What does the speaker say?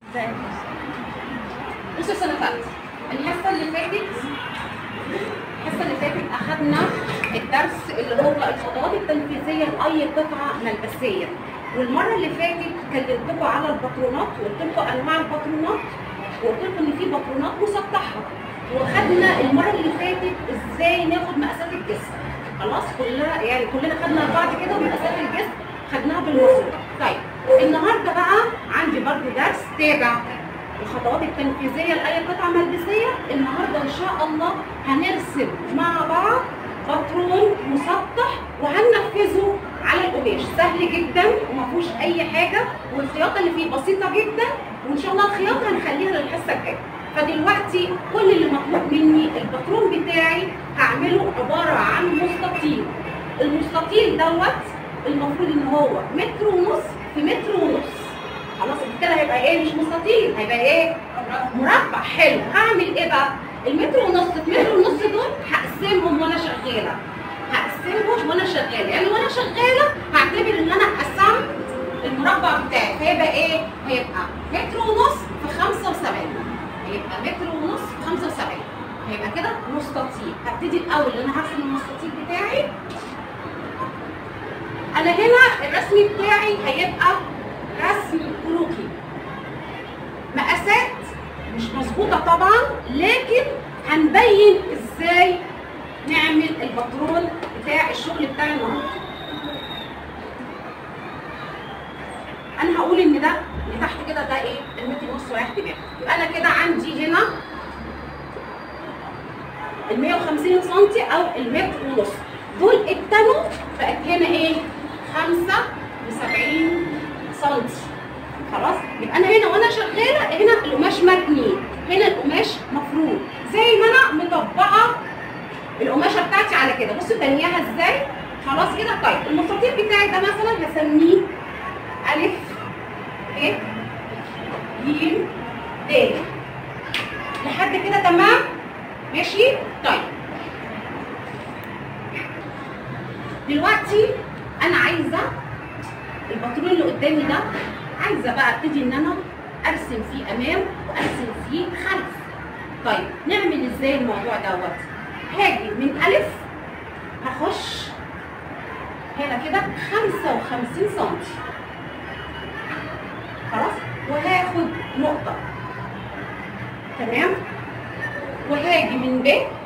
بصوا السنه اللي فاتت الحصه اللي فاتت الحصه اللي فاتت اخذنا الدرس اللي هو الخطوات التنفيذيه لاي قطعه ملبسيه والمره اللي فاتت كلمتكم على الباترونات وقلت لكم انواع الباترونات وقلت لكم ان في باترونات مسطحه وخدنا المره اللي فاتت ازاي ناخد مقاسات الجسم خلاص كلنا يعني كلنا خدنا بعض كده مقاسات الجسم خدناها بالمصروف طيب النهارده بقى عندي برضو درس تابع الخطوات التنفيذيه لاي قطعه ملبسيه النهارده ان شاء الله هنرسم مع بعض باترون مسطح وهننفذه على القماش سهل جدا وما فيهوش اي حاجه والخياطه اللي فيه بسيطه جدا وان شاء الله الخياطه هنخليها للحصه الجايه فدلوقتي كل اللي مطلوب مني الباترون بتاعي هعمله عباره عن مستطيل المستطيل دوت المفروض ان هو متر ونص في متر ونص خلاص كده هيبقى ايه مش مستطيل هيبقى ايه مربع حلو هعمل ايه بقى المتر ونص في متر ونص دول هقسمهم وانا شغاله هقسمهم وانا شغاله يعني وانا شغاله هعتبر ان انا قسمت المربع بتاعي فيبقى ايه هيبقى متر ونص في 75 هيبقى متر ونص في 75 هيبقى كده مستطيل هبتدي الاول ان انا هرسم المستطيل بتاعي انا هنا الرسم بتاعي هيبقى رسم كروكي مقاسات مش مظبوطه طبعا لكن هنبين ازاي نعمل الباترون بتاع الشغل بتاعي النهارده انا هقول ان ده اللي تحت كده ده ايه المتر ونص رايح دماغي يبقى انا كده عندي هنا ال 150 سم او المتر ونص دول اتنوا بقت هنا ايه 75 سم خلاص يبقى انا هنا وانا شغاله هنا القماش متني هنا القماش مفروض زي ما انا مطبقه القماشه بتاعتي على كده بصوا تانياها ازاي خلاص كده طيب المستطيل بتاعي ده مثلا هسميه الف ب ج د لحد كده تمام ماشي طيب دلوقتي انا عايزه الباترون اللي قدامي ده عايزه بقى ابتدي ان انا ارسم فيه امام وارسم فيه خلف طيب نعمل ازاي الموضوع دوت هاجي من الف هخش هنا كده 55 سم خلاص وهاخد نقطه تمام وهاجي من ب